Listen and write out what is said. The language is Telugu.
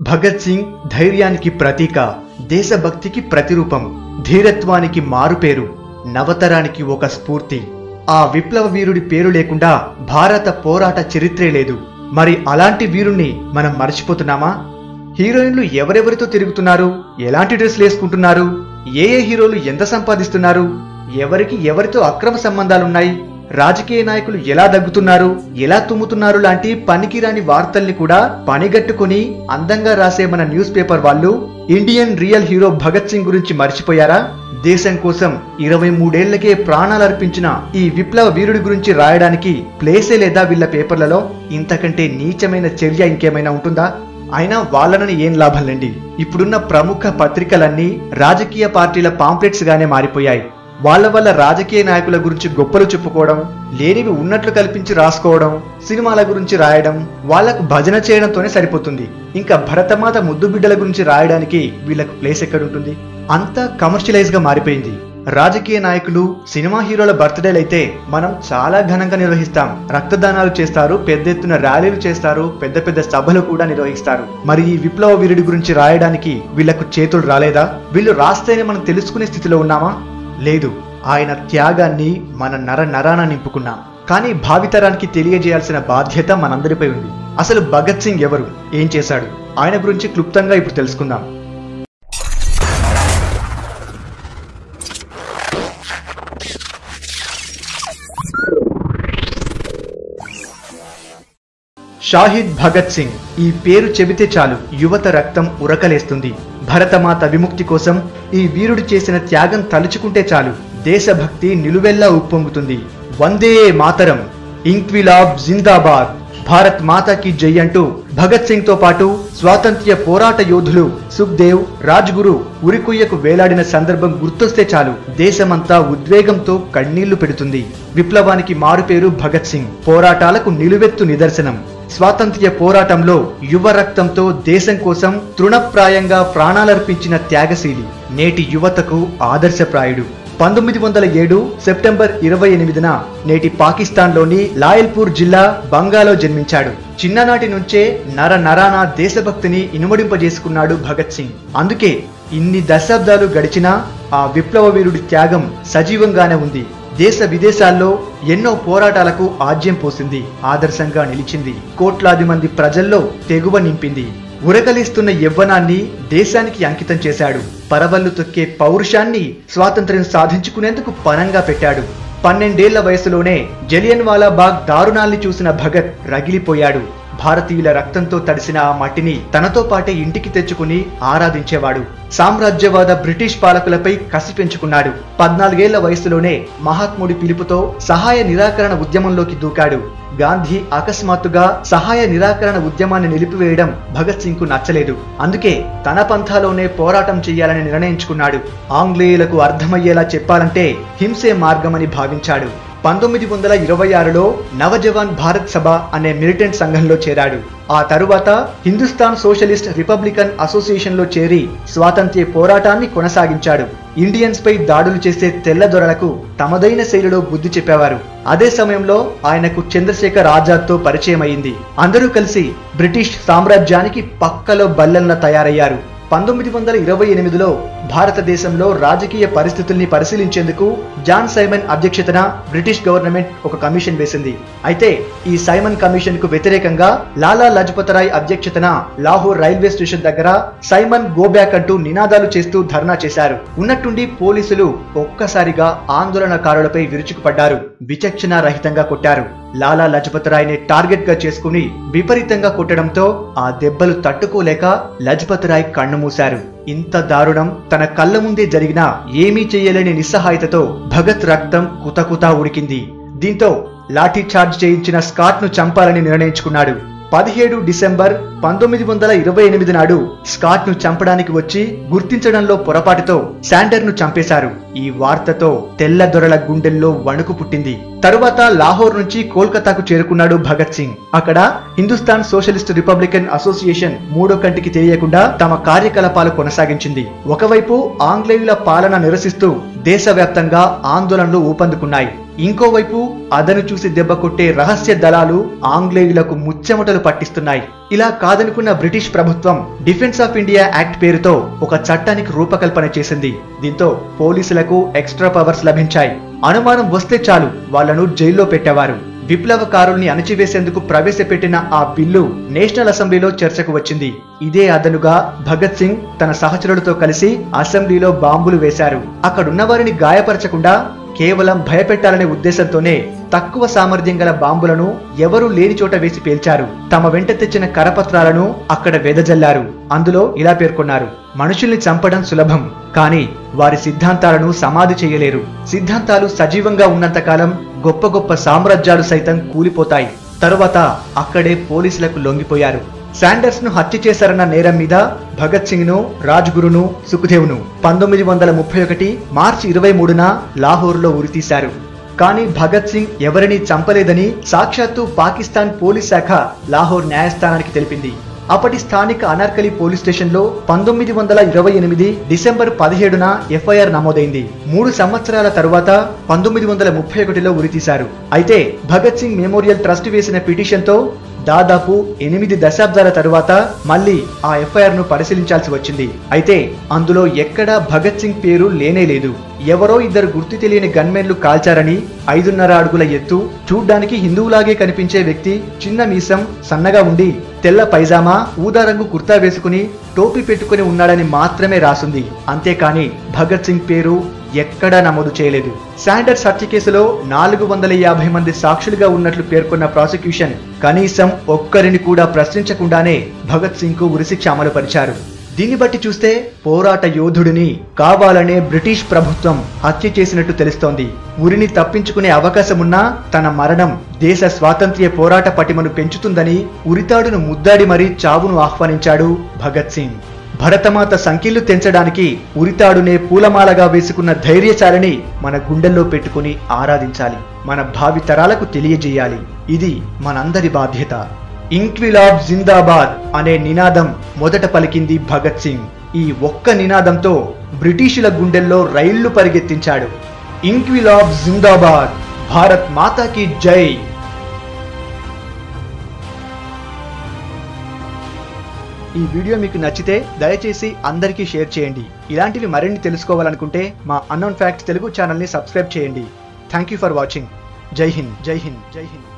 భగత్ సింగ్ ధైర్యానికి ప్రతీక దేశభక్తికి ప్రతిరూపం ధీరత్వానికి మారుపేరు నవతరానికి ఒక స్ఫూర్తి ఆ విప్లవ వీరుడి పేరు లేకుండా భారత పోరాట చరిత్రే లేదు మరి అలాంటి వీరుణ్ణి మనం మర్చిపోతున్నామా హీరోయిన్లు ఎవరెవరితో తిరుగుతున్నారు ఎలాంటి డ్రెస్లు వేసుకుంటున్నారు ఏ ఏ హీరోలు ఎంత సంపాదిస్తున్నారు ఎవరికి ఎవరితో అక్రమ సంబంధాలున్నాయి రాజకీయ నాయకులు ఎలా దగ్గుతున్నారు ఎలా తుమ్ముతున్నారు లాంటి పనికిరాని వార్తల్ని కూడా పనిగట్టుకుని అందంగా రాసే మన న్యూస్ పేపర్ వాళ్ళు Indian real hero Bhagat Singh గురించి మర్చిపోయారా దేశం కోసం ఇరవై మూడేళ్లకే ప్రాణాలు అర్పించిన ఈ విప్లవ వీరుడి గురించి రాయడానికి ప్లేసే లేదా వీళ్ళ పేపర్లలో ఇంతకంటే నీచమైన చర్య ఇంకేమైనా ఉంటుందా అయినా వాళ్ళని ఏం లాభంలేండి ఇప్పుడున్న ప్రముఖ పత్రికలన్నీ రాజకీయ పార్టీల పాంప్లెట్స్ గానే మారిపోయాయి వాళ్ళ వల్ల రాజకీయ నాయకుల గురించి గొప్పలు చెప్పుకోవడం లేనివి ఉన్నట్లు కల్పించి రాసుకోవడం సినిమాల గురించి రాయడం వాళ్లకు భజన చేయడంతోనే సరిపోతుంది ఇంకా భరతమాత ముద్దు బిడ్డల గురించి రాయడానికి వీళ్ళకు ప్లేస్ ఎక్కడుంటుంది అంతా కమర్షియలైజ్ గా మారిపోయింది రాజకీయ నాయకులు సినిమా హీరోల బర్త్డేలు అయితే మనం చాలా ఘనంగా నిర్వహిస్తాం రక్తదానాలు చేస్తారు పెద్ద ఎత్తున ర్యాలీలు చేస్తారు పెద్ద పెద్ద సభలు కూడా నిర్వహిస్తారు మరి ఈ విప్లవ వీరుడి గురించి రాయడానికి వీళ్లకు చేతులు రాలేదా వీళ్ళు రాస్తేనే మనం తెలుసుకునే స్థితిలో ఉన్నామా లేదు ఆయన త్యాగాన్ని మన నర నరాన నింపుకున్నాం కానీ భావితరానికి తెలియజేయాల్సిన బాధ్యత మనందరిపై ఉంది అసలు భగత్ సింగ్ ఎవరు ఏం చేశాడు ఆయన గురించి క్లుప్తంగా ఇప్పుడు తెలుసుకుందాం షాహిద్ భగత్ సింగ్ ఈ పేరు చెబితే చాలు యువత రక్తం ఉరకలేస్తుంది భరతమాత విముక్తి కోసం ఈ వీరుడు చేసిన త్యాగం తలుచుకుంటే చాలు దేశభక్తి నిలువెల్లా ఉప్పొంగుతుంది వందే మాతరం ఇంక్విలాబ్ జిందాబాద్ భారత్ మాతాకి జై అంటూ భగత్ సింగ్ తో పాటు స్వాతంత్ర్య పోరాట యోధులు సుఖ్దేవ్ రాజ్గురు ఉరికొయ్యకు వేలాడిన సందర్భం గుర్తొస్తే చాలు దేశమంతా ఉద్వేగంతో కన్నీళ్లు పెడుతుంది విప్లవానికి మారుపేరు భగత్ సింగ్ పోరాటాలకు నిలువెత్తు నిదర్శనం స్వాతంత్ర్య పోరాటంలో యువ రక్తంతో దేశం కోసం తృణప్రాయంగా ప్రాణాలర్పించిన త్యాగశీలి నేటి యువతకు ఆదర్శప్రాయుడు పంతొమ్మిది వందల ఏడు సెప్టెంబర్ ఇరవై ఎనిమిదిన నేటి పాకిస్తాన్లోని లాయల్పూర్ జిల్లా బంగాలో జన్మించాడు చిన్ననాటి నుంచే నర నరాన దేశభక్తిని ఇనుమడింపజేసుకున్నాడు భగత్ సింగ్ అందుకే ఇన్ని దశాబ్దాలు గడిచినా ఆ విప్లవ వీరుడి త్యాగం సజీవంగానే ఉంది దేశ విదేశాల్లో ఎన్నో పోరాటాలకు ఆజ్యం పోసింది ఆదర్శంగా నిలిచింది కోట్లాది మంది ప్రజల్లో తెగువ నింపింది ఉరకలిస్తున్న యవ్వనాన్ని దేశానికి అంకితం చేశాడు పరవళ్లు తొక్కే పౌరుషాన్ని స్వాతంత్ర్యం సాధించుకునేందుకు పనంగా పెట్టాడు పన్నెండేళ్ల వయసులోనే జలియన్ వాలా బాగ్ దారుణాల్ని చూసిన భగత్ రగిలిపోయాడు భారతీయుల రక్తంతో తడిసిన ఆ మట్టిని తనతో పాటే ఇంటికి తెచ్చుకుని ఆరాధించేవాడు సామ్రాజ్యవాద బ్రిటిష్ పాలకులపై కసి పెంచుకున్నాడు పద్నాలుగేళ్ల వయసులోనే మహాత్ముడి పిలుపుతో సహాయ నిరాకరణ ఉద్యమంలోకి దూకాడు గాంధీ అకస్మాత్తుగా సహాయ నిరాకరణ ఉద్యమాన్ని నిలిపివేయడం భగత్ సింగ్ కు నచ్చలేదు అందుకే తన పంథాలోనే పోరాటం చేయాలని నిర్ణయించుకున్నాడు ఆంగ్లేయులకు అర్థమయ్యేలా చెప్పాలంటే హింసే మార్గమని భావించాడు పంతొమ్మిది వందల ఇరవై ఆరులో నవజవాన్ భారత్ సభ అనే మిలిటెంట్ సంఘంలో చేరాడు ఆ తరువాత హిందుస్థాన్ సోషలిస్ట్ రిపబ్లికన్ అసోసియేషన్ లో చేరి స్వాతంత్ర్య పోరాటాన్ని కొనసాగించాడు ఇండియన్స్ పై దాడులు చేసే తెల్లదొరలకు తమదైన శైలిలో బుద్ధి చెప్పేవారు అదే సమయంలో ఆయనకు చంద్రశేఖర్ ఆజాద్ తో పరిచయం అయింది అందరూ కలిసి బ్రిటిష్ సామ్రాజ్యానికి పక్కలో బల్లెల్లా తయారయ్యారు పంతొమ్మిది వందల ఇరవై ఎనిమిదిలో భారతదేశంలో రాజకీయ పరిస్థితుల్ని పరిశీలించేందుకు జాన్ సైమన్ అధ్యక్షతన బ్రిటిష్ గవర్నమెంట్ ఒక కమిషన్ వేసింది అయితే ఈ సైమన్ కమిషన్ కు వ్యతిరేకంగా లాలా లజపత్ రాయ్ అధ్యక్షతన లాహోర్ రైల్వే స్టేషన్ దగ్గర సైమన్ గో బ్యాక్ అంటూ నినాదాలు చేస్తూ ధర్నా చేశారు ఉన్నట్టుండి పోలీసులు ఒక్కసారిగా ఆందోళనకారులపై విరుచుకుపడ్డారు విచక్షణ రహితంగా కొట్టారు లాలా లజపత్ రాయ్ ని టార్గెట్ గా చేసుకుని విపరీతంగా కొట్టడంతో ఆ దెబ్బలు తట్టుకోలేక లజపత్ రాయ్ కన్ను మూశారు ఇంత దారుణం తన కళ్ళ ముందే జరిగినా ఏమీ చేయలేని నిస్సహాయతతో భగత్ రక్తం కుతకుతా ఉడికింది దీంతో లాఠీ చార్జ్ చేయించిన స్కాట్ ను చంపాలని నిర్ణయించుకున్నాడు పదిహేడు డిసెంబర్ పంతొమ్మిది వందల ఇరవై ఎనిమిది నాడు స్కాట్ ను చంపడానికి వచ్చి గుర్తించడంలో పొరపాటుతో శాండర్ ను చంపేశారు ఈ వార్తతో తెల్ల దొరల గుండెల్లో వణుకు పుట్టింది తరువాత లాహోర్ నుంచి కోల్కతాకు చేరుకున్నాడు భగత్ సింగ్ అక్కడ హిందుస్థాన్ సోషలిస్ట్ రిపబ్లికన్ అసోసియేషన్ మూడో కంటికి తెలియకుండా తమ కార్యకలాపాలు కొనసాగించింది ఒకవైపు ఆంగ్లేయుల పాలన నిరసిస్తూ దేశవ్యాప్తంగా ఆందోళనలు ఊపందుకున్నాయి ఇంకోవైపు అదను చూసి దెబ్బ కొట్టే రహస్య దళాలు ఆంగ్లేయులకు ముచ్చెమటలు పట్టిస్తున్నాయి ఇలా కాదనుకున్న బ్రిటిష్ ప్రభుత్వం డిఫెన్స్ ఆఫ్ ఇండియా యాక్ట్ పేరుతో ఒక చట్టానికి రూపకల్పన చేసింది దీంతో పోలీసులకు ఎక్స్ట్రా పవర్స్ లభించాయి అనుమానం వస్తే చాలు వాళ్లను జైల్లో పెట్టేవారు విప్లవకారుల్ని అణచివేసేందుకు ప్రవేశపెట్టిన ఆ బిల్లు నేషనల్ అసెంబ్లీలో చర్చకు వచ్చింది ఇదే అదనుగా భగత్ సింగ్ తన సహచరులతో కలిసి అసెంబ్లీలో బాంబులు వేశారు అక్కడున్న వారిని గాయపరచకుండా కేవలం భయపెట్టాలనే ఉద్దేశంతోనే తక్కువ సామర్థ్యం గల బాంబులను ఎవరూ లేని చోట వేసి పేల్చారు తమ వెంట తెచ్చిన కరపత్రాలను అక్కడ వెదజల్లారు అందులో ఇలా పేర్కొన్నారు మనుషుల్ని చంపడం సులభం కానీ వారి సిద్ధాంతాలను సమాధి చేయలేరు సిద్ధాంతాలు సజీవంగా ఉన్నంతకాలం గొప్ప గొప్ప సామ్రాజ్యాలు సైతం కూలిపోతాయి తరువాత అక్కడే పోలీసులకు లొంగిపోయారు శాండర్స్ ను హత్య చేశారన్న నేరం మీద భగత్ సింగ్ ను రాజ్గురును సుఖదేవ్ను పంతొమ్మిది వందల ముప్పై ఒకటి మార్చి ఇరవై మూడున లాహోర్లో ఉరితీశారు కానీ భగత్ సింగ్ ఎవరినీ చంపలేదని సాక్షాత్తు పాకిస్తాన్ పోలీస్ శాఖ లాహోర్ న్యాయస్థానానికి తెలిపింది అప్పటి స్థానిక అనార్కలి పోలీస్ స్టేషన్ లో పంతొమ్మిది వందల ఇరవై ఎనిమిది డిసెంబర్ పదిహేడున ఎఫ్ఐఆర్ నమోదైంది మూడు సంవత్సరాల తరువాత పంతొమ్మిది వందల ముప్పై ఒకటిలో ఉరితీశారు అయితే భగత్ సింగ్ మెమోరియల్ ట్రస్ట్ వేసిన పిటిషన్ తో దాదాపు ఎనిమిది దశాబ్దాల తరువాత మళ్ళీ ఆ ఎఫ్ఐఆర్ ను పరిశీలించాల్సి వచ్చింది అయితే అందులో ఎక్కడా భగత్ సింగ్ పేరు లేనే లేదు ఎవరో ఇద్దరు గుర్తు తెలియని గన్మెన్లు కాల్చారని ఐదున్నర అడుగుల ఎత్తు చూడ్డానికి హిందువులాగే కనిపించే వ్యక్తి చిన్న మీసం సన్నగా ఉండి తెల్ల పైజామా ఊదా రంగు కుర్తా వేసుకుని టోపీ పెట్టుకుని ఉన్నాడని మాత్రమే రాసుంది అంతేకాని భగత్ సింగ్ పేరు ఎక్కడా నమోదు చేయలేదు శాండర్స్ హత్య కేసులో నాలుగు వందల యాభై మంది సాక్షులుగా ఉన్నట్లు పేర్కొన్న ప్రాసిక్యూషన్ కనీసం ఒక్కరిని కూడా ప్రశ్నించకుండానే భగత్ సింగ్ కు ఉరిశిక్ష అమలుపరిచారు దీన్ని బట్టి చూస్తే పోరాట యోధుడిని కావాలనే బ్రిటిష్ ప్రభుత్వం హత్య చేసినట్టు తెలుస్తోంది ఉరిని తప్పించుకునే అవకాశమున్నా తన మరణం దేశ స్వాతంత్ర్య పోరాట పటిమను పెంచుతుందని ఉరితాడును ముద్దాడి మరీ చావును ఆహ్వానించాడు భగత్ సింగ్ భరతమాత సంఖ్యలు తెంచడానికి ఉరితాడునే పూలమాలగా వేసుకున్న ధైర్యశాలిని మన గుండెల్లో పెట్టుకుని ఆరాధించాలి మన భావి తరాలకు తెలియజేయాలి ఇది మనందరి బాధ్యత ఇంక్విలాబ్ జిందాబాద్ అనే నినాదం మొదట పలికింది భగత్ సింగ్ ఈ ఒక్క నినాదంతో బ్రిటిషుల గుండెల్లో రైళ్లు పరిగెత్తించాడు ఇంక్విలాబ్ జిందాబాద్ భారత్ మాతాకి జై ఈ వీడియో మీకు నచ్చితే దయచేసి అందరికీ షేర్ చేయండి ఇలాంటివి మరిన్ని తెలుసుకోవాలనుకుంటే మా అన్నోన్ ఫ్యాక్ట్స్ తెలుగు ఛానల్ని సబ్స్క్రైబ్ చేయండి థ్యాంక్ యూ ఫర్ వాచింగ్ జై హింద్ జై హింద్ జై హింద్